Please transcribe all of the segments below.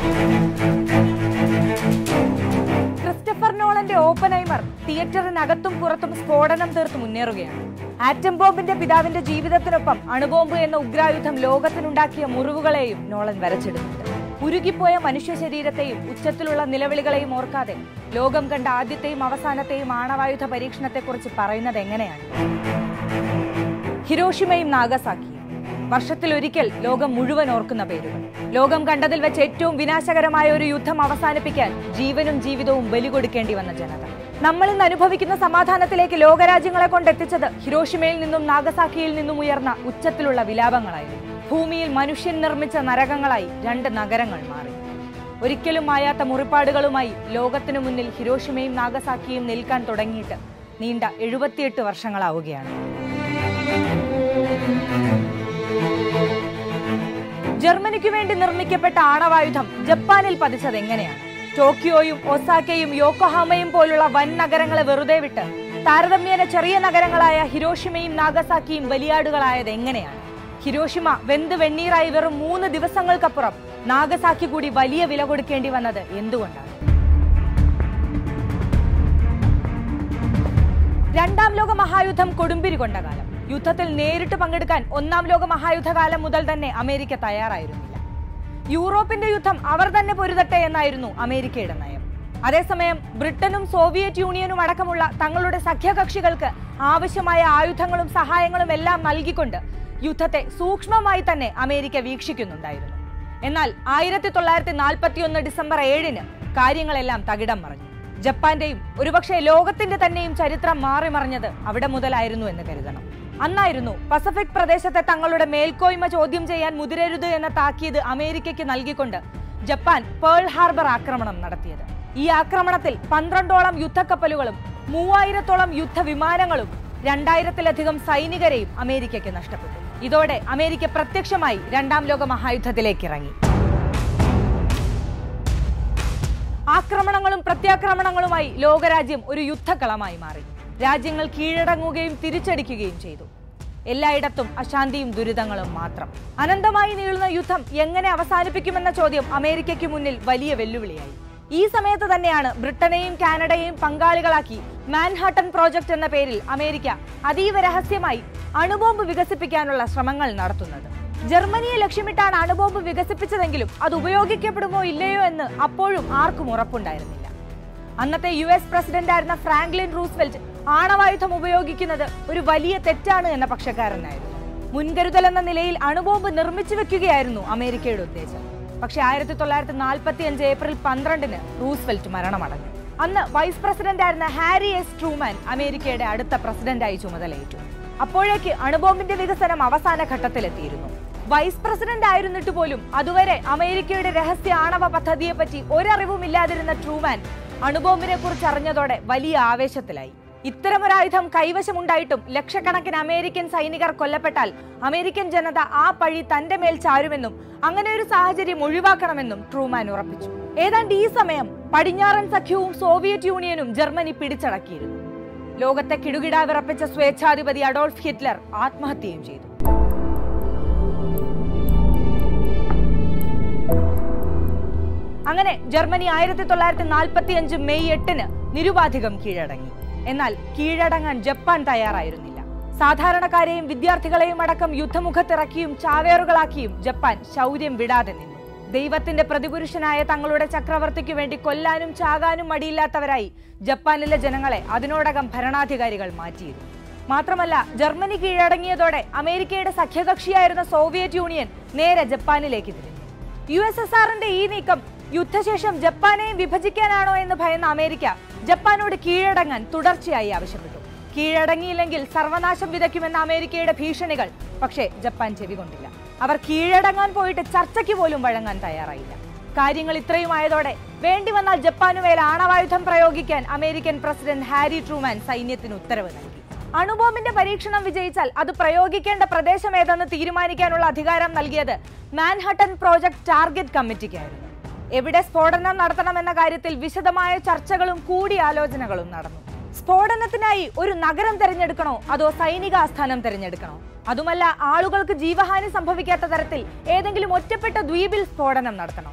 Christopher നോളന്റെ ഓപ്പനൈമർ തിയേറ്ററിനകത്തും പുറത്തും സ്ഫോടനം തീർത്ത് മുന്നേറുകയാണ് ആറ്റം ബോംബിന്റെ പിതാവിന്റെ ജീവിതത്തിനൊപ്പം അണുബോംബ് എന്ന ഉഗ്രായുധം ലോകത്തിനുണ്ടാക്കിയ മുറിവുകളെയും നോളൻ വരച്ചിടുന്നുണ്ട് ഉരുകിപ്പോയ മനുഷ്യ ശരീരത്തെയും ഉച്ചത്തിലുള്ള നിലവിളികളെയും ഓർക്കാതെ ലോകം കണ്ട ആദ്യത്തെയും അവസാനത്തെയും ആണവായുധ പരീക്ഷണത്തെക്കുറിച്ച് പറയുന്നത് എങ്ങനെയാണ് ഹിരോഷിമയും നാഗസാക്കിയും വർഷത്തിൽ ഒരിക്കൽ ലോകം മുഴുവൻ ഓർക്കുന്ന പേരുകൾ ലോകം കണ്ടതിൽ വെച്ച് ഏറ്റവും വിനാശകരമായ ഒരു യുദ്ധം അവസാനിപ്പിക്കാൻ ജീവനും ജീവിതവും ബലി കൊടുക്കേണ്ടി വന്ന ജനത നമ്മൾ ഇന്ന് അനുഭവിക്കുന്ന സമാധാനത്തിലേക്ക് ലോകരാജ്യങ്ങളെ കൊണ്ടെത്തിച്ചത് ഹിരോഷിമയിൽ നിന്നും നാഗസാക്കിയിൽ നിന്നും ഉയർന്ന ഉച്ചത്തിലുള്ള വിലാപങ്ങളായിരുന്നു ഭൂമിയിൽ മനുഷ്യൻ നിർമ്മിച്ച നരകങ്ങളായി രണ്ട് നഗരങ്ങൾ മാറി ഒരിക്കലും മായാത്ത മുറിപ്പാടുകളുമായി ലോകത്തിനു മുന്നിൽ ഹിരോഷിമയും നാഗസാക്കിയും നിൽക്കാൻ തുടങ്ങിയിട്ട് നീണ്ട എഴുപത്തിയെട്ട് വർഷങ്ങളാവുകയാണ് ജർമ്മനിക്ക് വേണ്ടി നിർമ്മിക്കപ്പെട്ട ആണവായുധം ജപ്പാനിൽ പതിച്ചത് എങ്ങനെയാണ് ടോക്കിയോയും ഒസാക്കയും യോക്കോഹാമയും പോലുള്ള വൻ നഗരങ്ങളെ വെറുതെ വിട്ട് താരതമ്യേന ചെറിയ നഗരങ്ങളായ ഹിരോഷിമയും നാഗസാക്കിയും ബലിയാടുകളായത് എങ്ങനെയാണ് ഹിരോഷിമ വെന്ത് വെണ്ണീറായി വെറും മൂന്ന് ദിവസങ്ങൾക്കപ്പുറം നാഗസാക്കി കൂടി വലിയ വില കൊടുക്കേണ്ടി വന്നത് എന്തുകൊണ്ടാണ് രണ്ടാം ലോക മഹായുദ്ധം കൊടുമ്പിരി കൊണ്ട കാലം യുദ്ധത്തിൽ നേരിട്ട് പങ്കെടുക്കാൻ ഒന്നാം ലോക മഹായുദ്ധകാലം മുതൽ തന്നെ അമേരിക്ക തയ്യാറായിരുന്നില്ല യൂറോപ്പിന്റെ യുദ്ധം അവർ തന്നെ പൊരുതട്ടെ എന്നായിരുന്നു അമേരിക്കയുടെ നയം അതേസമയം ബ്രിട്ടനും സോവിയറ്റ് യൂണിയനും അടക്കമുള്ള തങ്ങളുടെ സഖ്യകക്ഷികൾക്ക് ആവശ്യമായ ആയുധങ്ങളും സഹായങ്ങളും എല്ലാം നൽകിക്കൊണ്ട് യുദ്ധത്തെ സൂക്ഷ്മമായി തന്നെ അമേരിക്ക വീക്ഷിക്കുന്നുണ്ടായിരുന്നു എന്നാൽ ആയിരത്തി തൊള്ളായിരത്തി നാൽപ്പത്തി ഒന്ന് ഡിസംബർ ഏഴിന് കാര്യങ്ങളെല്ലാം തകിടം മറിഞ്ഞു ജപ്പാന്റെയും ഒരുപക്ഷെ ലോകത്തിന്റെ തന്നെയും ചരിത്രം മാറി മറിഞ്ഞത് അവിടെ മുതലായിരുന്നു എന്ന് കരുതണം അന്നായിരുന്നു പസഫിക് പ്രദേശത്തെ തങ്ങളുടെ മേൽക്കോയ്മ ചോദ്യം ചെയ്യാൻ മുതിരരുത് എന്ന താക്കീത് അമേരിക്കയ്ക്ക് നൽകിക്കൊണ്ട് ജപ്പാൻ പേൾ ഹാർബർ ആക്രമണം നടത്തിയത് ഈ ആക്രമണത്തിൽ പന്ത്രണ്ടോളം യുദ്ധക്കപ്പലുകളും മൂവായിരത്തോളം യുദ്ധവിമാനങ്ങളും രണ്ടായിരത്തിലധികം സൈനികരെയും അമേരിക്കയ്ക്ക് നഷ്ടപ്പെട്ടു ഇതോടെ അമേരിക്ക പ്രത്യക്ഷമായി രണ്ടാം ലോക മഹായുദ്ധത്തിലേക്ക് ഇറങ്ങി ആക്രമണങ്ങളും പ്രത്യാക്രമണങ്ങളുമായി ലോകരാജ്യം ഒരു യുദ്ധക്കളമായി മാറി രാജ്യങ്ങൾ കീഴടങ്ങുകയും തിരിച്ചടിക്കുകയും ചെയ്തു എല്ലായിടത്തും അശാന്തിയും ദുരിതങ്ങളും മാത്രം അനന്തമായി നീളുന്ന യുദ്ധം എങ്ങനെ അവസാനിപ്പിക്കുമെന്ന ചോദ്യം അമേരിക്കയ്ക്ക് മുന്നിൽ വലിയ വെല്ലുവിളിയായി ഈ സമയത്ത് തന്നെയാണ് ബ്രിട്ടനെയും കാനഡയെയും പങ്കാളികളാക്കി മാൻഹാട്ടൻ പ്രോജക്ട് എന്ന പേരിൽ അമേരിക്ക അതീവ രഹസ്യമായി അണുബോംബ് വികസിപ്പിക്കാനുള്ള ശ്രമങ്ങൾ നടത്തുന്നത് ജർമ്മനിയെ ലക്ഷ്യമിട്ടാണ് അണുബോംബ് വികസിപ്പിച്ചതെങ്കിലും അത് ഉപയോഗിക്കപ്പെടുമോ ഇല്ലയോ എന്ന് അപ്പോഴും ആർക്കും ഉറപ്പുണ്ടായിരുന്നില്ല അന്നത്തെ യു എസ് പ്രസിഡന്റായിരുന്ന ഫ്രാങ്ക്ലിൻ റൂസ്വെൽറ്റ് ആണവായുധം ഉപയോഗിക്കുന്നത് ഒരു വലിയ തെറ്റാണ് എന്ന പക്ഷക്കാരനായിരുന്നു മുൻകരുതൽ എന്ന നിലയിൽ അണുബോംബ് നിർമ്മിച്ചു വെക്കുകയായിരുന്നു അമേരിക്കയുടെ ഉദ്ദേശം പക്ഷേ ആയിരത്തി തൊള്ളായിരത്തി നാൽപ്പത്തി അഞ്ച് ഏപ്രിൽ പന്ത്രണ്ടിന് റൂസ്വെൽറ്റ് മരണമടഞ്ഞു അന്ന് വൈസ് പ്രസിഡന്റ് ആയിരുന്ന ഹാരി എസ് ട്രൂമാൻ അമേരിക്കയുടെ അടുത്ത പ്രസിഡന്റായി ചുമതലയേറ്റു അപ്പോഴേക്ക് അണുബോംബിന്റെ വികസനം അവസാന ഘട്ടത്തിലെത്തിയിരുന്നു വൈസ് പ്രസിഡന്റ് ആയിരുന്നിട്ട് പോലും അതുവരെ അമേരിക്കയുടെ രഹസ്യ ആണവ പദ്ധതിയെപ്പറ്റി ഒരറിവുമില്ലാതിരുന്ന ട്രൂമാൻ അണുബോംബിനെ കുറിച്ച് അറിഞ്ഞതോടെ വലിയ ആവേശത്തിലായി ഇത്തരമൊരായുധം കൈവശമുണ്ടായിട്ടും ലക്ഷക്കണക്കിന് അമേരിക്കൻ സൈനികർ കൊല്ലപ്പെട്ടാൽ അമേരിക്കൻ ജനത ആ പഴി തന്റെ മേൽ ചാരുമെന്നും അങ്ങനെ ഒരു സാഹചര്യം ഒഴിവാക്കണമെന്നും ട്രൂമാൻ ഉറപ്പിച്ചു ഏതാണ്ട് ഈ സമയം പടിഞ്ഞാറൻ സഖ്യവും സോവിയറ്റ് യൂണിയനും ജർമ്മനി പിടിച്ചടക്കിയിരുന്നു ലോകത്തെ കിടുകിടാ വിറപ്പിച്ച സ്വേച്ഛാധിപതി അഡോൾഫ് ഹിറ്റ്ലർ ആത്മഹത്യയും ചെയ്തു അങ്ങനെ ജർമ്മനി ആയിരത്തി തൊള്ളായിരത്തി നാൽപ്പത്തി അഞ്ച് മെയ് എട്ടിന് നിരുപാധികം കീഴടങ്ങി എന്നാൽ കീഴടങ്ങാൻ ജപ്പാൻ തയ്യാറായിരുന്നില്ല സാധാരണക്കാരെയും വിദ്യാർത്ഥികളെയും അടക്കം യുദ്ധമുഖത്തിറക്കിയും ചാവേറുകളാക്കിയും ജപ്പാൻ ശൗര്യം വിടാതെ നിന്നു ദൈവത്തിന്റെ പ്രതിപുരുഷനായ തങ്ങളുടെ ചക്രവർത്തിക്ക് വേണ്ടി കൊല്ലാനും ചാകാനും മടിയില്ലാത്തവരായി ജപ്പാനിലെ ജനങ്ങളെ അതിനോടകം ഭരണാധികാരികൾ മാറ്റിയിരുന്നു മാത്രമല്ല ജർമ്മനി കീഴടങ്ങിയതോടെ അമേരിക്കയുടെ സഖ്യകക്ഷിയായിരുന്ന സോവിയറ്റ് യൂണിയൻ നേരെ ജപ്പാനിലേക്ക് തിരിഞ്ഞു യു എസ് എസ് ആറിന്റെ ഈ നീക്കം യുദ്ധശേഷം ജപ്പാനെയും വിഭജിക്കാനാണോ എന്ന് ഭയന്ന അമേരിക്ക ജപ്പാനോട് കീഴടങ്ങാൻ തുടർച്ചയായി ആവശ്യപ്പെട്ടു കീഴടങ്ങിയില്ലെങ്കിൽ സർവനാശം വിതയ്ക്കുമെന്ന അമേരിക്കയുടെ ഭീഷണികൾ പക്ഷേ ജപ്പാൻ ചെവികൊണ്ടില്ല അവർ കീഴടങ്ങാൻ പോയിട്ട് ചർച്ചയ്ക്ക് പോലും വഴങ്ങാൻ തയ്യാറായില്ല കാര്യങ്ങൾ ഇത്രയും ആയതോടെ വേണ്ടി വന്നാൽ ജപ്പാനുമേൽ ആണവായുധം പ്രയോഗിക്കാൻ അമേരിക്കൻ പ്രസിഡന്റ് ഹാരി ട്രൂമാൻ സൈന്യത്തിന് ഉത്തരവ് നൽകി അണുബോംബിന്റെ പരീക്ഷണം വിജയിച്ചാൽ അത് പ്രയോഗിക്കേണ്ട പ്രദേശം ഏതെന്ന് തീരുമാനിക്കാനുള്ള അധികാരം നൽകിയത് മാൻഹട്ടൻ പ്രോജക്ട് ടാർഗറ്റ് കമ്മിറ്റിക്കായിരുന്നു എവിടെ സ്ഫോടനം നടത്തണമെന്ന കാര്യത്തിൽ വിശദമായ ചർച്ചകളും കൂടിയാലോചനകളും നടന്നു സ്ഫോടനത്തിനായി ഒരു നഗരം തിരഞ്ഞെടുക്കണോ അതോ സൈനിക ആസ്ഥാനം തിരഞ്ഞെടുക്കണോ അതുമല്ല ആളുകൾക്ക് ജീവഹാനി സംഭവിക്കാത്ത തരത്തിൽ ഏതെങ്കിലും ഒറ്റപ്പെട്ട ദ്വീപിൽ സ്ഫോടനം നടത്തണോ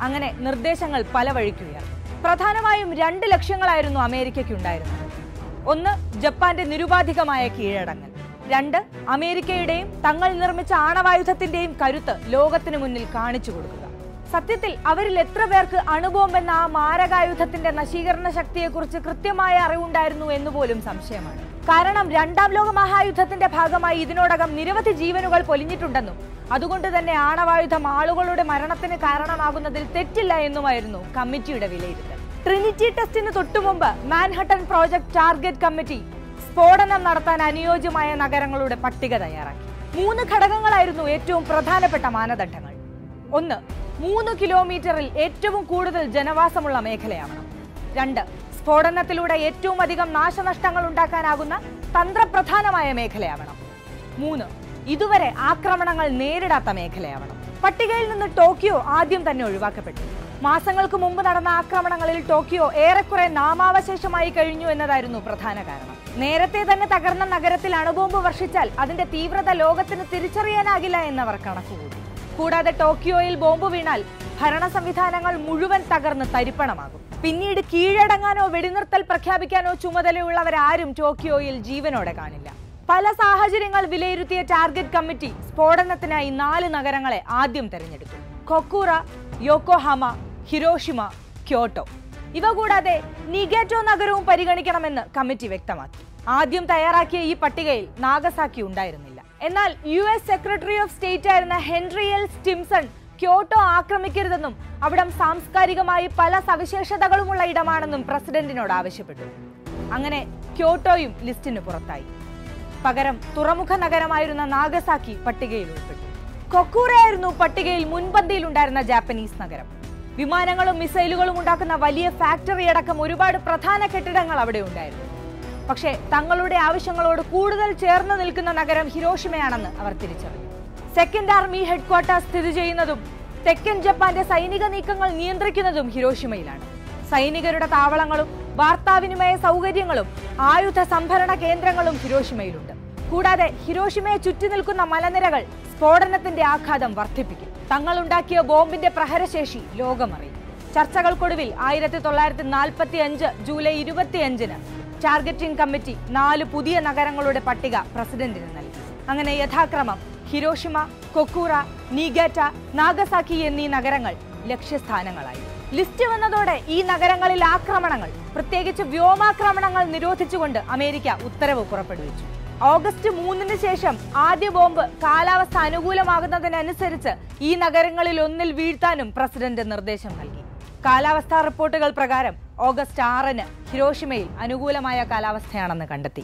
അങ്ങനെ നിർദ്ദേശങ്ങൾ പല വഴിക്കുയർന്നു പ്രധാനമായും രണ്ട് ലക്ഷ്യങ്ങളായിരുന്നു അമേരിക്കയ്ക്കുണ്ടായിരുന്നത് ഒന്ന് ജപ്പാന്റെ നിരുപാധികമായ കീഴടങ്ങൽ രണ്ട് അമേരിക്കയുടെയും തങ്ങൾ നിർമ്മിച്ച ആണവായുധത്തിന്റെയും കരുത്ത് ലോകത്തിനു മുന്നിൽ കാണിച്ചു കൊടുക്കുക സത്യത്തിൽ അവരിൽ എത്ര പേർക്ക് അണുബോംബ് എന്ന ആ മാരകായുധത്തിന്റെ നശീകരണ ശക്തിയെക്കുറിച്ച് കൃത്യമായ അറിവുണ്ടായിരുന്നു എന്ന് പോലും സംശയമാണ് കാരണം രണ്ടാം ലോക മഹായുദ്ധത്തിന്റെ ഭാഗമായി ഇതിനോടകം നിരവധി ജീവനുകൾ പൊലിഞ്ഞിട്ടുണ്ടെന്നും അതുകൊണ്ട് തന്നെ ആണവായുധം ആളുകളുടെ മരണത്തിന് കാരണമാകുന്നതിൽ തെറ്റില്ല എന്നുമായിരുന്നു കമ്മിറ്റിയുടെ വിലയിരുത്തൽ ട്രിനിറ്റി ടെസ്റ്റിന് തൊട്ടുമുമ്പ് മാൻഹട്ടൻ പ്രോജക്ട് ടാർഗറ്റ് കമ്മിറ്റി സ്ഫോടനം നടത്താൻ അനുയോജ്യമായ നഗരങ്ങളുടെ പട്ടിക തയ്യാറാക്കി മൂന്ന് ഘടകങ്ങളായിരുന്നു ഏറ്റവും പ്രധാനപ്പെട്ട മാനദണ്ഡങ്ങൾ ഒന്ന് മൂന്ന് കിലോമീറ്ററിൽ ഏറ്റവും കൂടുതൽ ജനവാസമുള്ള മേഖലയാവണം രണ്ട് സ്ഫോടനത്തിലൂടെ ഏറ്റവും അധികം നാശനഷ്ടങ്ങൾ ഉണ്ടാക്കാനാകുന്ന തന്ത്രപ്രധാനമായ മേഖലയാവണം മൂന്ന് ഇതുവരെ ആക്രമണങ്ങൾ നേരിടാത്ത മേഖലയാവണം പട്ടികയിൽ നിന്ന് ടോക്കിയോ ആദ്യം തന്നെ ഒഴിവാക്കപ്പെട്ടു മാസങ്ങൾക്ക് മുമ്പ് നടന്ന ആക്രമണങ്ങളിൽ ടോക്കിയോ ഏറെക്കുറെ നാമാവശേഷമായി കഴിഞ്ഞു എന്നതായിരുന്നു പ്രധാന കാരണം നേരത്തെ തന്നെ തകർന്ന നഗരത്തിൽ അണുബോംബ് വർഷിച്ചാൽ അതിന്റെ തീവ്രത ലോകത്തിന് തിരിച്ചറിയാനാകില്ല എന്നവർ കണക്കുകൂടി കൂടാതെ ടോക്കിയോയിൽ ബോംബ് വീണാൽ ഭരണ സംവിധാനങ്ങൾ മുഴുവൻ തകർന്ന് തരിപ്പണമാകും പിന്നീട് കീഴടങ്ങാനോ വെടിനിർത്തൽ പ്രഖ്യാപിക്കാനോ ചുമതലയുള്ളവരാരും ടോക്കിയോയിൽ ജീവനോടെ കാണില്ല പല സാഹചര്യങ്ങൾ വിലയിരുത്തിയ ടാർഗറ്റ് കമ്മിറ്റി സ്ഫോടനത്തിനായി നാല് നഗരങ്ങളെ ആദ്യം തെരഞ്ഞെടുത്തു കൊക്കൂറ യോക്കോഹാമ ഹിരോഷിമ ക്യോട്ടോ ഇവ കൂടാതെ നിഗേറ്റോ നഗരവും പരിഗണിക്കണമെന്ന് കമ്മിറ്റി വ്യക്തമാക്കി ആദ്യം തയ്യാറാക്കിയ ഈ പട്ടികയിൽ നാഗസാക്കി ഉണ്ടായിരുന്നില്ല എന്നാൽ U S secretary of state ആയിരുന്ന ഹെൻറി എൽ സ്റ്റിംസൺ ക്യോട്ടോ ആക്രമിക്കരുതെന്നും അവിടം സാംസ്കാരികമായി പല സവിശേഷതകളുമുള്ള ഇടമാണെന്നും പ്രസിഡന്റിനോട് ആവശ്യപ്പെട്ടു അങ്ങനെ ക്യോട്ടോയും ലിസ്റ്റിന് പുറത്തായി പകരം തുറമുഖ നഗരമായിരുന്ന നാഗസാക്കി പട്ടികയിൽ ഉൾപ്പെട്ടു കൊക്കൂറയായിരുന്നു പട്ടികയിൽ മുൻപന്തിയിലുണ്ടായിരുന്ന ജാപ്പനീസ് നഗരം വിമാനങ്ങളും മിസൈലുകളും ഉണ്ടാക്കുന്ന വലിയ ഫാക്ടറി അടക്കം ഒരുപാട് പ്രധാന കെട്ടിടങ്ങൾ അവിടെ ഉണ്ടായിരുന്നു പക്ഷേ തങ്ങളുടെ ആവശ്യങ്ങളോട് കൂടുതൽ ചേർന്ന് നിൽക്കുന്ന നഗരം ഹിരോഷിമയാണെന്ന് അവർ തിരിച്ചറിഞ്ഞു സെക്കൻഡ് ആർമി ഹെഡ്ക്വാർട്ടേഴ്സ് സ്ഥിതി ചെയ്യുന്നതും തെക്കൻ ജപ്പാന്റെ സൈനിക നീക്കങ്ങൾ നിയന്ത്രിക്കുന്നതും ഹിരോഷിമയിലാണ് സൈനികരുടെ താവളങ്ങളും വാർത്താവിനിമയ സൗകര്യങ്ങളും ആയുധ സംഭരണ കേന്ദ്രങ്ങളും ഹിരോഷിമയിലുണ്ട് കൂടാതെ ഹിരോഷിമയെ ചുറ്റി നിൽക്കുന്ന മലനിരകൾ സ്ഫോടനത്തിന്റെ ആഘാതം വർദ്ധിപ്പിക്കും തങ്ങളുണ്ടാക്കിയ ബോംബിന്റെ പ്രഹരശേഷി ലോകമറിയും ചർച്ചകൾക്കൊടുവിൽ ആയിരത്തി തൊള്ളായിരത്തി നാൽപ്പത്തി അഞ്ച് ജൂലൈ ഇരുപത്തിയഞ്ചിന് ടാർഗറ്റിംഗ് കമ്മിറ്റി നാല് പുതിയ നഗരങ്ങളുടെ പട്ടിക പ്രസിഡന്റിന് നൽകി അങ്ങനെ യഥാക്രമം ഹിരോഷിമ കൊക്കൂറ നീഗാറ്റ നാഗസാക്കി എന്നീ നഗരങ്ങൾ ലക്ഷ്യസ്ഥാനങ്ങളായി ലിസ്റ്റ് വന്നതോടെ ഈ നഗരങ്ങളിൽ ആക്രമണങ്ങൾ പ്രത്യേകിച്ച് വ്യോമാക്രമണങ്ങൾ നിരോധിച്ചുകൊണ്ട് അമേരിക്ക ഉത്തരവ് പുറപ്പെടുവിച്ചു ഓഗസ്റ്റ് മൂന്നിന് ശേഷം ആദ്യ ബോംബ് കാലാവസ്ഥ അനുകൂലമാകുന്നതിനനുസരിച്ച് ഈ നഗരങ്ങളിൽ ഒന്നിൽ വീഴ്ത്താനും പ്രസിഡന്റ് നിർദ്ദേശം നൽകി കാലാവസ്ഥാ റിപ്പോർട്ടുകൾ പ്രകാരം ഓഗസ്റ്റ് ആറിന് ഹിരോഷിമയിൽ അനുകൂലമായ കാലാവസ്ഥയാണെന്ന് കണ്ടെത്തി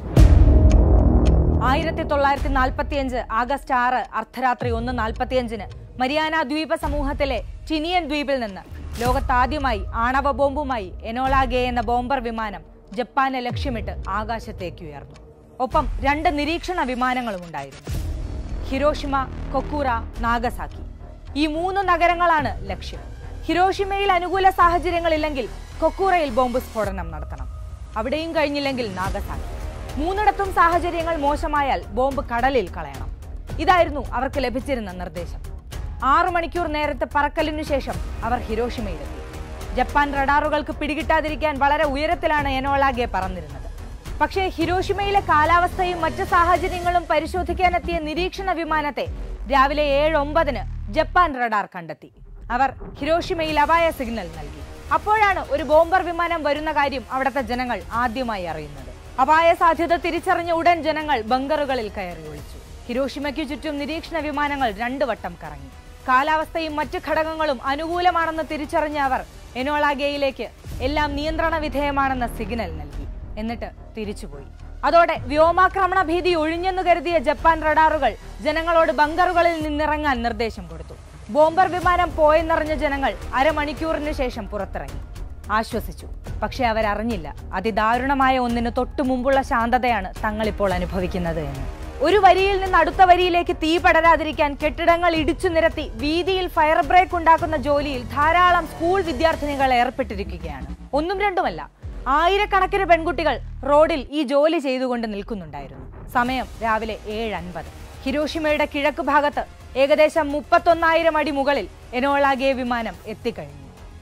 ആയിരത്തി തൊള്ളായിരത്തി നാൽപ്പത്തിയഞ്ച് ആഗസ്റ്റ് ആറ് അർദ്ധരാത്രി ഒന്ന് നാൽപ്പത്തിയഞ്ചിന് മരിയാന ദ്വീപ സമൂഹത്തിലെ ടിനിയൻ ദ്വീപിൽ നിന്ന് ലോകത്താദ്യമായി ആണവ ബോംബുമായി എനോള ഗേ എന്ന ബോംബർ വിമാനം ജപ്പാനെ ലക്ഷ്യമിട്ട് ആകാശത്തേക്ക് ഉയർന്നു ഒപ്പം രണ്ട് നിരീക്ഷണ വിമാനങ്ങളും ഉണ്ടായിരുന്നു ഹിരോഷിമ കൊക്കൂറ നാഗസാക്കി ഈ മൂന്ന് നഗരങ്ങളാണ് ലക്ഷ്യം ഹിരോഷിമയിൽ അനുകൂല സാഹചര്യങ്ങളില്ലെങ്കിൽ കൊക്കൂറയിൽ ബോംബ് സ്ഫോടനം നടത്തണം അവിടെയും കഴിഞ്ഞില്ലെങ്കിൽ നാഗസാക്കി മൂന്നിടത്തും സാഹചര്യങ്ങൾ മോശമായാൽ ബോംബ് കടലിൽ കളയണം ഇതായിരുന്നു അവർക്ക് ലഭിച്ചിരുന്ന നിർദ്ദേശം ആറു മണിക്കൂർ നേരത്തെ പറക്കലിനു ശേഷം അവർ ഹിരോഷിമയിലെത്തി ജപ്പാൻ റഡാറുകൾക്ക് പിടികിട്ടാതിരിക്കാൻ വളരെ ഉയരത്തിലാണ് എനോളാഗെ പറന്നിരുന്നത് പക്ഷേ ഹിരോഷിമയിലെ കാലാവസ്ഥയും മറ്റ് സാഹചര്യങ്ങളും പരിശോധിക്കാനെത്തിയ നിരീക്ഷണ വിമാനത്തെ രാവിലെ ഏഴ് ഒമ്പതിന് ജപ്പാൻ റഡാർ കണ്ടെത്തി അവർ ഹിരോഷിമയിൽ അപായ സിഗ്നൽ നൽകി അപ്പോഴാണ് ഒരു ബോംബർ വിമാനം വരുന്ന കാര്യം അവിടുത്തെ ജനങ്ങൾ ആദ്യമായി അറിയുന്നത് അപായ സാധ്യത തിരിച്ചറിഞ്ഞ ഉടൻ ജനങ്ങൾ ബങ്കറുകളിൽ കയറി ഒളിച്ചു ഹിരോഷിമയ്ക്കു ചുറ്റും നിരീക്ഷണ വിമാനങ്ങൾ രണ്ടു വട്ടം കറങ്ങി കാലാവസ്ഥയും മറ്റ് ഘടകങ്ങളും അനുകൂലമാണെന്ന് തിരിച്ചറിഞ്ഞ അവർ എനോളാഗേയിലേക്ക് എല്ലാം നിയന്ത്രണ വിധേയമാണെന്ന സിഗ്നൽ നൽകി എന്നിട്ട് തിരിച്ചുപോയി അതോടെ വ്യോമാക്രമണ ഭീതി ഒഴിഞ്ഞെന്നു കരുതിയ ജപ്പാൻ റഡാറുകൾ ജനങ്ങളോട് ബങ്കറുകളിൽ നിന്നിറങ്ങാൻ നിർദ്ദേശം കൊടുത്തു ബോംബർ വിമാനം പോയെന്നറിഞ്ഞ ജനങ്ങൾ അരമണിക്കൂറിന് ശേഷം പുറത്തിറങ്ങി ആശ്വസിച്ചു പക്ഷെ അവരറിഞ്ഞില്ല അതിദാരുണമായ ഒന്നിന് തൊട്ടു മുമ്പുള്ള ശാന്തതയാണ് തങ്ങളിപ്പോൾ അനുഭവിക്കുന്നത് എന്ന് ഒരു വരിയിൽ നിന്ന് അടുത്ത വരിയിലേക്ക് തീ പടരാതിരിക്കാൻ കെട്ടിടങ്ങൾ ഇടിച്ചു നിരത്തി വീതിയിൽ ഫയർ ബ്രേക്ക് ഉണ്ടാക്കുന്ന ജോലിയിൽ ധാരാളം സ്കൂൾ വിദ്യാർത്ഥിനികൾ ഏർപ്പെട്ടിരിക്കുകയാണ് ഒന്നും രണ്ടുമല്ല ആയിരക്കണക്കിന് പെൺകുട്ടികൾ റോഡിൽ ഈ ജോലി ചെയ്തുകൊണ്ട് നിൽക്കുന്നുണ്ടായിരുന്നു സമയം രാവിലെ ഏഴ് അൻപത് ഹിരോഷിമയുടെ കിഴക്ക് ഭാഗത്ത് ഏകദേശം മുപ്പത്തൊന്നായിരം അടി മുകളിൽ എനോളാഗെ വിമാനം എത്തിക്കഴിഞ്ഞു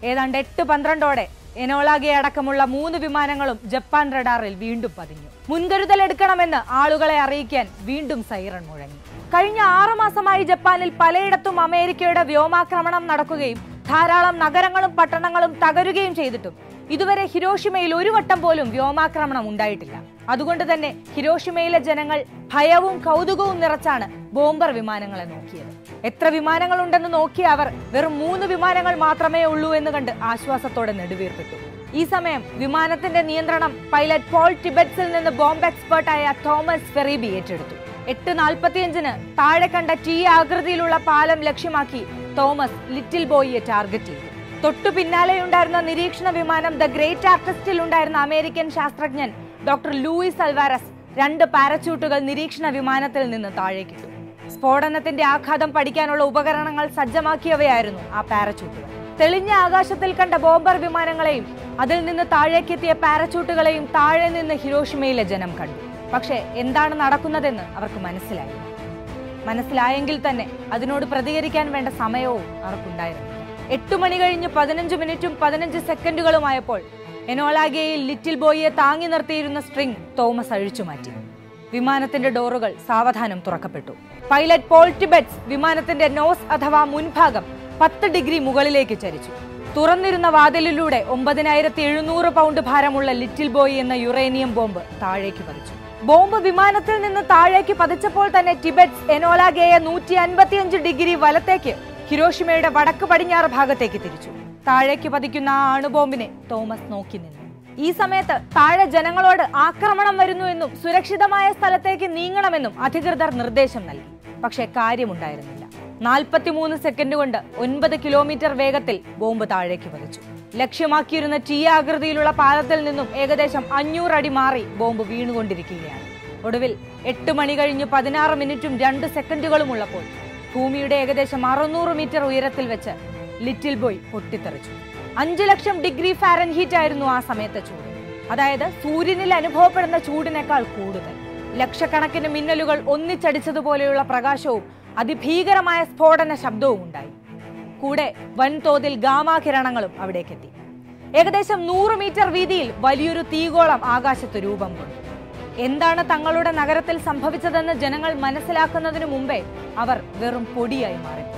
ഏതാണ്ട് എട്ട് പന്ത്രണ്ടോടെ എനോളാഗെ അടക്കമുള്ള മൂന്ന് വിമാനങ്ങളും ജപ്പാൻ റഡാറിൽ വീണ്ടും പതിഞ്ഞു മുൻകരുതൽ എടുക്കണമെന്ന് ആളുകളെ അറിയിക്കാൻ വീണ്ടും സൈറൺ മുഴങ്ങി കഴിഞ്ഞ ആറു മാസമായി ജപ്പാനിൽ പലയിടത്തും അമേരിക്കയുടെ വ്യോമാക്രമണം നടക്കുകയും ധാരാളം നഗരങ്ങളും പട്ടണങ്ങളും തകരുകയും ചെയ്തിട്ടും ഇതുവരെ ഹിരോഷിമയിൽ ഒരു വട്ടം പോലും വ്യോമാക്രമണം ഉണ്ടായിട്ടില്ല അതുകൊണ്ട് തന്നെ ഹിരോഷിമയിലെ ജനങ്ങൾ ഭയവും കൗതുകവും നിറച്ചാണ് ബോംബർ വിമാനങ്ങളെ നോക്കിയത് എത്ര വിമാനങ്ങളുണ്ടെന്ന് നോക്കിയ അവർ വെറും മൂന്ന് വിമാനങ്ങൾ മാത്രമേ ഉള്ളൂ എന്ന് കണ്ട് ആശ്വാസത്തോടെ നെടുവീർപ്പിട്ടു ഈ സമയം വിമാനത്തിന്റെ നിയന്ത്രണം പൈലറ്റ് പോൾ ടിബറ്റ്സിൽ നിന്ന് ബോംബ് എക്സ്പേർട്ടായ തോമസ് ഫെറീബി ഏറ്റെടുത്തു എട്ട് നാൽപ്പത്തിയഞ്ചിന് താഴെ കണ്ട ടി ആകൃതിയിലുള്ള പാലം ലക്ഷ്യമാക്കി തോമസ് ലിറ്റിൽ ബോയിയെ ടാർഗറ്റ് ചെയ്തു തൊട്ടു പിന്നാലെയുണ്ടായിരുന്ന നിരീക്ഷണ വിമാനം ദ ഗ്രേറ്റ് ആർട്ടിസ്റ്റിൽ ഉണ്ടായിരുന്ന അമേരിക്കൻ ശാസ്ത്രജ്ഞൻ ഡോക്ടർ ലൂയിസ് അൽവാരസ് രണ്ട് പാരച്യൂട്ടുകൾ നിരീക്ഷണ വിമാനത്തിൽ നിന്ന് താഴേക്കിട്ടു സ്ഫോടനത്തിന്റെ ആഘാതം പഠിക്കാനുള്ള ഉപകരണങ്ങൾ സജ്ജമാക്കിയവയായിരുന്നു ആ പാരച്യൂട്ടുകൾ തെളിഞ്ഞ ആകാശത്തിൽ കണ്ട ബോംബർ വിമാനങ്ങളെയും അതിൽ നിന്ന് താഴേക്കെത്തിയ പാരച്യൂട്ടുകളെയും താഴെ നിന്ന് ഹിരോഷിമയിലെ ജനം കണ്ടു പക്ഷേ എന്താണ് നടക്കുന്നതെന്ന് അവർക്ക് മനസ്സിലായി മനസ്സിലായെങ്കിൽ തന്നെ അതിനോട് പ്രതികരിക്കാൻ വേണ്ട സമയവും അവർക്കുണ്ടായിരുന്നു എട്ട് മണി കഴിഞ്ഞ് പതിനഞ്ച് മിനിറ്റും പതിനഞ്ച് സെക്കൻഡുകളുമായപ്പോൾ എനോളാഗയിൽ ലിറ്റിൽ ബോയിയെ താങ്ങി നിർത്തിയിരുന്ന സ്ട്രിംഗ് തോമസ് അഴിച്ചുമാറ്റി വിമാനത്തിന്റെ ഡോറുകൾ സാവധാനം തുറക്കപ്പെട്ടു പൈലറ്റ് പോൾ ടിബറ്റ്സ് വിമാനത്തിന്റെ നോസ് അഥവാ മുൻഭാഗം പത്ത് ഡിഗ്രി മുകളിലേക്ക് ചരിച്ചു തുറന്നിരുന്ന വാതിലിലൂടെ ഒമ്പതിനായിരത്തി എഴുന്നൂറ് പൗണ്ട് ഭാരമുള്ള ലിറ്റിൽ ബോയ് എന്ന യുറേനിയം ബോംബ് താഴേക്ക് പതിച്ചു ബോംബ് വിമാനത്തിൽ നിന്ന് താഴേക്ക് പതിച്ചപ്പോൾ തന്നെ ടിബറ്റ്സ് എനോലാഗയെ നൂറ്റി അൻപത്തിയഞ്ച് ഡിഗ്രി വലത്തേക്ക് ഹിരോഷിമയുടെ വടക്ക് പടിഞ്ഞാറ് ഭാഗത്തേക്ക് തിരിച്ചു താഴേക്ക് പതിക്കുന്ന ആ അണുബോംബിനെ തോമസ് നോക്കി നിന്നു ഈ സമയത്ത് താഴെ ജനങ്ങളോട് ആക്രമണം വരുന്നുവെന്നും സുരക്ഷിതമായ സ്ഥലത്തേക്ക് നീങ്ങണമെന്നും അധികൃതർ നിർദ്ദേശം നൽകി പക്ഷേ കാര്യമുണ്ടായിരുന്നില്ല നാൽപ്പത്തിമൂന്ന് സെക്കൻഡ് കൊണ്ട് ഒൻപത് കിലോമീറ്റർ വേഗത്തിൽ ബോംബ് താഴേക്ക് പതിച്ചു ലക്ഷ്യമാക്കിയിരുന്ന ടി ആകൃതിയിലുള്ള പാലത്തിൽ നിന്നും ഏകദേശം അഞ്ഞൂറ് അടി മാറി ബോംബ് വീണുകൊണ്ടിരിക്കുകയാണ് ഒടുവിൽ എട്ട് മണി കഴിഞ്ഞ് പതിനാറ് മിനിറ്റും രണ്ട് സെക്കൻഡുകളും ഉള്ളപ്പോൾ ഭൂമിയുടെ ഏകദേശം അറുന്നൂറ് മീറ്റർ ഉയരത്തിൽ വെച്ച് ലിറ്റിൽ ബോയ് പൊട്ടിത്തെറിച്ചു അഞ്ചു ലക്ഷം ഡിഗ്രി ഫാരൻഹീറ്റ് ആയിരുന്നു ആ സമയത്തെ ചൂട് അതായത് സൂര്യനിൽ അനുഭവപ്പെടുന്ന ചൂടിനേക്കാൾ കൂടുതൽ ലക്ഷക്കണക്കിന് മിന്നലുകൾ ഒന്നിച്ചടിച്ചതുപോലെയുള്ള പ്രകാശവും അതിഭീകരമായ സ്ഫോടന ശബ്ദവും ഉണ്ടായി കൂടെ വൻതോതിൽ ഗാമാകിരണങ്ങളും അവിടേക്കെത്തി ഏകദേശം നൂറ് മീറ്റർ വീതിയിൽ വലിയൊരു തീഗോളം ആകാശത്ത് രൂപം കൊണ്ടു എന്താണ് തങ്ങളുടെ നഗരത്തിൽ സംഭവിച്ചതെന്ന് ജനങ്ങൾ മനസ്സിലാക്കുന്നതിനു മുമ്പേ അവർ വെറും പൊടിയായി മാറിപ്പോയി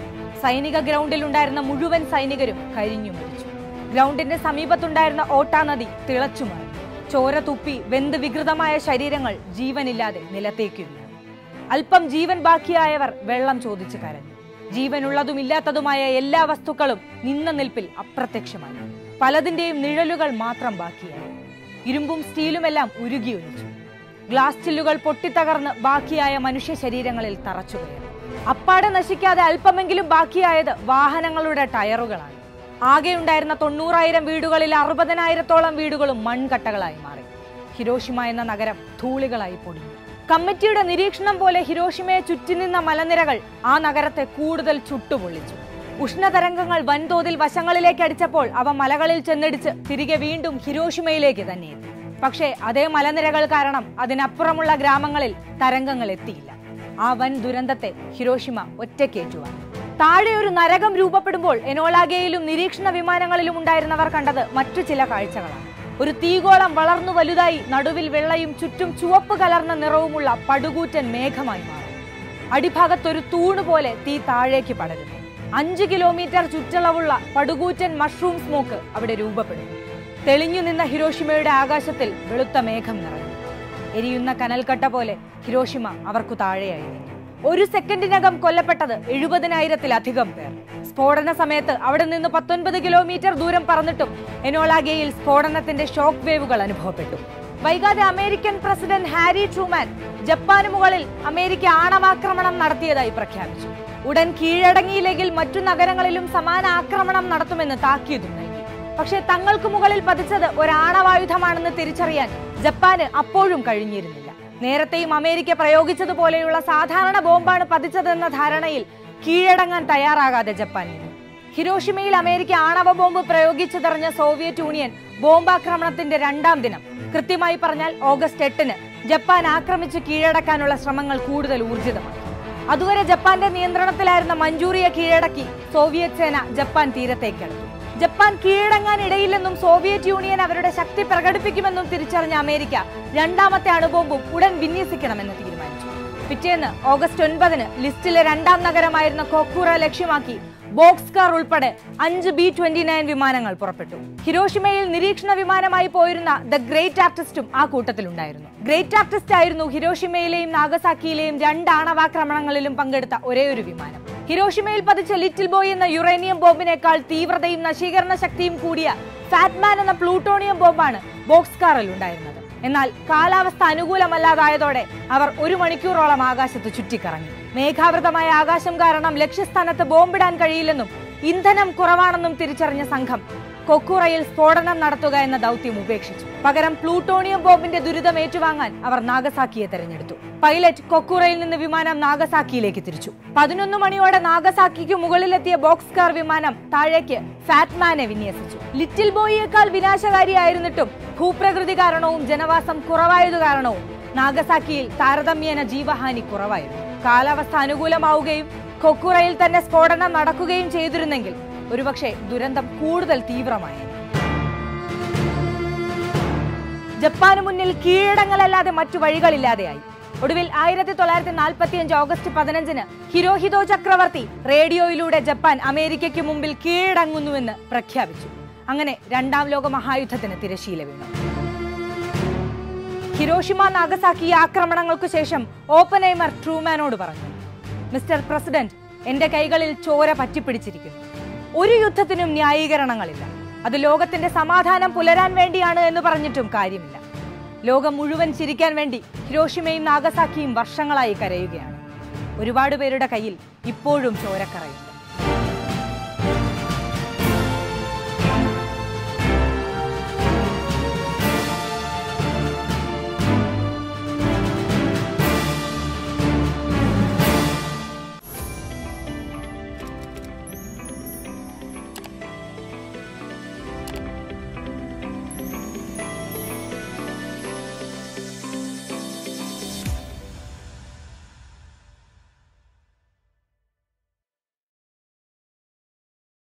സൈനിക ഗ്രൗണ്ടിൽ ഉണ്ടായിരുന്ന മുഴുവൻ സൈനികരും കരിഞ്ഞു മരിച്ചു ഗ്രൗണ്ടിന്റെ സമീപത്തുണ്ടായിരുന്ന ഓട്ടാ നദി തിളച്ചു മറിഞ്ഞു ചോര തുപ്പി വെന്ത് വികൃതമായ ശരീരങ്ങൾ ജീവനില്ലാതെ നിലത്തേക്ക് വീണു അല്പം ജീവൻ ബാക്കിയായവർ വെള്ളം ചോദിച്ചു കരഞ്ഞു ജീവനുള്ളതും ഇല്ലാത്തതുമായ എല്ലാ വസ്തുക്കളും നിന്ന നിൽപ്പിൽ അപ്രത്യക്ഷമായി പലതിന്റെയും നിഴലുകൾ മാത്രം ബാക്കിയായി ഇരുമ്പും സ്റ്റീലുമെല്ലാം ഉരുകി ഒലിച്ചു ഗ്ലാസ് ചില്ലുകൾ പൊട്ടിത്തകർന്ന് ബാക്കിയായ മനുഷ്യ ശരീരങ്ങളിൽ തറച്ചുകയറി അപ്പാടെ നശിക്കാതെ അല്പമെങ്കിലും ബാക്കിയായത് വാഹനങ്ങളുടെ ടയറുകളാണ് ആകെ ഉണ്ടായിരുന്ന തൊണ്ണൂറായിരം വീടുകളിൽ അറുപതിനായിരത്തോളം വീടുകളും മൺകട്ടകളായി മാറി ഹിരോഷിമ എന്ന നഗരം ധൂളികളായി പൊടിഞ്ഞു കമ്മിറ്റിയുടെ നിരീക്ഷണം പോലെ ഹിരോഷിമയെ ചുറ്റി നിന്ന മലനിരകൾ ആ നഗരത്തെ കൂടുതൽ ചുട്ടുപൊള്ളിച്ചു ഉഷ്ണതരംഗങ്ങൾ വൻതോതിൽ വശങ്ങളിലേക്ക് അടിച്ചപ്പോൾ അവ മലകളിൽ ചെന്നിടിച്ച് തിരികെ വീണ്ടും ഹിരോഷിമയിലേക്ക് തന്നെ എത്തി പക്ഷേ അതേ മലനിരകൾ കാരണം അതിനപ്പുറമുള്ള ഗ്രാമങ്ങളിൽ തരംഗങ്ങൾ എത്തിയില്ല ആ വൻ ദുരന്തത്തെ ഹിരോഷിമ ഒറ്റക്കേറ്റുവാൻ താഴെ ഒരു നരകം രൂപപ്പെടുമ്പോൾ എനോളാഗയിലും നിരീക്ഷണ വിമാനങ്ങളിലും ഉണ്ടായിരുന്നവർ കണ്ടത് മറ്റു ചില കാഴ്ചകളാണ് ഒരു തീഗോളം വളർന്നു വലുതായി നടുവിൽ വെള്ളയും ചുറ്റും ചുവപ്പ് കലർന്ന നിറവുമുള്ള പടുകൂറ്റൻ മേഘമായി മാറി അടിഭാഗത്തൊരു തൂണ് പോലെ തീ താഴേക്ക് പടരുന്നു അഞ്ച് കിലോമീറ്റർ ചുറ്റളവുള്ള പടുകൂറ്റൻ മഷ്റൂം സ്മോക്ക് അവിടെ രൂപപ്പെടുന്നു തെളിഞ്ഞു നിന്ന ഹിരോഷിമയുടെ ആകാശത്തിൽ വെളുത്ത മേഘം നിറഞ്ഞു എരിയുന്ന കനൽക്കട്ട പോലെ ഹിരോഷിമ അവർക്കു താഴെയായി നിന്നു ഒരു സെക്കൻഡിനകം കൊല്ലപ്പെട്ടത് എഴുപതിനായിരത്തിലധികം പേർ സ്ഫോടന സമയത്ത് അവിടെ നിന്ന് പത്തൊൻപത് കിലോമീറ്റർ ദൂരം പറന്നിട്ടും എനോളാഗയിൽ സ്ഫോടനത്തിന്റെ ഷോക്ക് വേവുകൾ അനുഭവപ്പെട്ടു വൈകാതെ അമേരിക്കൻ പ്രസിഡന്റ് ഹാരി ട്രൂമാൻ ജപ്പാന് മുകളിൽ അമേരിക്ക ആണവാക്രമണം നടത്തിയതായി പ്രഖ്യാപിച്ചു ഉടൻ കീഴടങ്ങിയില്ലെങ്കിൽ മറ്റു നഗരങ്ങളിലും സമാന ആക്രമണം നടത്തുമെന്ന് താക്കീതും നൽകി പക്ഷേ തങ്ങൾക്ക് മുകളിൽ പതിച്ചത് ഒരാണവായുധമാണെന്ന് തിരിച്ചറിയാൻ ജപ്പാന് അപ്പോഴും കഴിഞ്ഞിരുന്നില്ല നേരത്തെയും അമേരിക്ക പ്രയോഗിച്ചതുപോലെയുള്ള സാധാരണ ബോംബാണ് പതിച്ചതെന്ന ധാരണയിൽ കീഴടങ്ങാൻ തയ്യാറാകാതെ ജപ്പാൻ നിന്നു ഹിരോഷിമയിൽ അമേരിക്ക ആണവ ബോംബ് പ്രയോഗിച്ചതെറിഞ്ഞ സോവിയറ്റ് യൂണിയൻ ബോംബാക്രമണത്തിന്റെ രണ്ടാം ദിനം കൃത്യമായി പറഞ്ഞാൽ ഓഗസ്റ്റ് എട്ടിന് ജപ്പാൻ ആക്രമിച്ച് കീഴടക്കാനുള്ള ശ്രമങ്ങൾ കൂടുതൽ ഊർജിതമാക്കി അതുവരെ ജപ്പാന്റെ നിയന്ത്രണത്തിലായിരുന്ന മഞ്ചൂറിയ കീഴടക്കി സോവിയറ്റ് സേന ജപ്പാൻ തീരത്തേക്കടുത്തു ജപ്പാൻ കീഴടങ്ങാൻ ഇടയില്ലെന്നും സോവിയറ്റ് യൂണിയൻ അവരുടെ ശക്തി പ്രകടിപ്പിക്കുമെന്നും തിരിച്ചറിഞ്ഞ അമേരിക്ക രണ്ടാമത്തെ അണുബോംബും ഉടൻ വിന്യസിക്കണമെന്ന് തീരുമാനിച്ചു പിറ്റേന്ന് ഓഗസ്റ്റ് ഒൻപതിന് ലിസ്റ്റിലെ രണ്ടാം നഗരമായിരുന്ന കൊക്കൂറ ലക്ഷ്യമാക്കി ബോക്സ്കാർ ഉൾപ്പെടെ അഞ്ച് ബി ട്വന്റി നയൻ വിമാനങ്ങൾ പുറപ്പെട്ടു ഹിരോഷിമയിൽ നിരീക്ഷണ വിമാനമായി പോയിരുന്ന ദ ഗ്രേറ്റ് ആർട്ടിസ്റ്റും ആ കൂട്ടത്തിലുണ്ടായിരുന്നു ഗ്രേറ്റ് ആർട്ടിസ്റ്റ് ആയിരുന്നു ഹിരോഷിമയിലെയും നാഗസാക്കിയിലെയും രണ്ട് ആണവാക്രമണങ്ങളിലും പങ്കെടുത്ത ഒരേ ഒരു വിമാനം ഹിരോഷിമയിൽ പതിച്ച ലിറ്റിൽ ബോയ് എന്ന യുറേനിയം ബോംബിനേക്കാൾ തീവ്രതയും നശീകരണ ശക്തിയും കൂടിയ ഫാറ്റ്മാൻ എന്ന പ്ലൂട്ടോണിയം ബോംബാണ് ബോക്സ്കാറിൽ ഉണ്ടായിരുന്നത് എന്നാൽ കാലാവസ്ഥ അനുകൂലമല്ലാതായതോടെ അവർ ഒരു മണിക്കൂറോളം ആകാശത്ത് ചുറ്റിക്കറങ്ങി മേഘാവൃതമായ ആകാശം കാരണം ലക്ഷ്യസ്ഥാനത്ത് ബോംബിടാൻ കഴിയില്ലെന്നും ഇന്ധനം കുറവാണെന്നും തിരിച്ചറിഞ്ഞ സംഘം കൊക്കൂറയിൽ സ്ഫോടനം നടത്തുക എന്ന ദൗത്യം ഉപേക്ഷിച്ചു പകരം പ്ലൂട്ടോണിയം ബോംബിന്റെ ദുരിതം ഏറ്റുവാങ്ങാൻ അവർ നാഗസാക്കിയെ തെരഞ്ഞെടുത്തു പൈലറ്റ് കൊക്കൂറയിൽ നിന്ന് വിമാനം നാഗസാക്കിയിലേക്ക് തിരിച്ചു പതിനൊന്ന് മണിയോടെ നാഗസാക്കിക്ക് മുകളിലെത്തിയ ബോക്സ് കാർ വിമാനം താഴേക്ക് ഫാറ്റ്മാനെ വിന്യസിച്ചു ലിറ്റിൽ ബോയിയേക്കാൾ വിനാശകാരിയായിരുന്നിട്ടും ഭൂപ്രകൃതി കാരണവും ജനവാസം കുറവായതു കാരണവും നാഗസാക്കിയിൽ താരതമ്യേന ജീവഹാനി കുറവായിരുന്നു കാലാവസ്ഥ അനുകൂലമാവുകയും കൊക്കുറയിൽ തന്നെ സ്ഫോടനം നടക്കുകയും ചെയ്തിരുന്നെങ്കിൽ ഒരുപക്ഷെ ദുരന്തം കൂടുതൽ തീവ്രമായി ജപ്പാന് മുന്നിൽ കീഴടങ്ങലല്ലാതെ മറ്റു വഴികളില്ലാതെയായി ഒടുവിൽ ആയിരത്തി തൊള്ളായിരത്തി നാൽപ്പത്തിയഞ്ച് ഓഗസ്റ്റ് പതിനഞ്ചിന് ഹിരോഹിതോ ചക്രവർത്തി റേഡിയോയിലൂടെ ജപ്പാൻ അമേരിക്കയ്ക്ക് മുമ്പിൽ കീഴടങ്ങുന്നുവെന്ന് പ്രഖ്യാപിച്ചു അങ്ങനെ രണ്ടാം ലോക മഹായുദ്ധത്തിന് തിരശീല വീണു ഹിരോഷിമ നാഗസാക്കി ആക്രമണങ്ങൾക്കു ശേഷം ഓപ്പനൈമർ ട്രൂമാനോട് പറഞ്ഞു മിസ്റ്റർ പ്രസിഡന്റ് എന്റെ കൈകളിൽ ചോര പറ്റിപ്പിടിച്ചിരിക്കുന്നു ഒരു യുദ്ധത്തിനും ന്യായീകരണങ്ങളില്ല അത് ലോകത്തിന്റെ സമാധാനം പുലരാൻ വേണ്ടിയാണ് എന്ന് പറഞ്ഞിട്ടും കാര്യമില്ല ലോകം മുഴുവൻ ചിരിക്കാൻ വേണ്ടി ഹിരോഷിമയും നാഗസാക്കിയും വർഷങ്ങളായി കരയുകയാണ് ഒരുപാട് പേരുടെ കയ്യിൽ ഇപ്പോഴും ചോരക്കറയുണ്ട്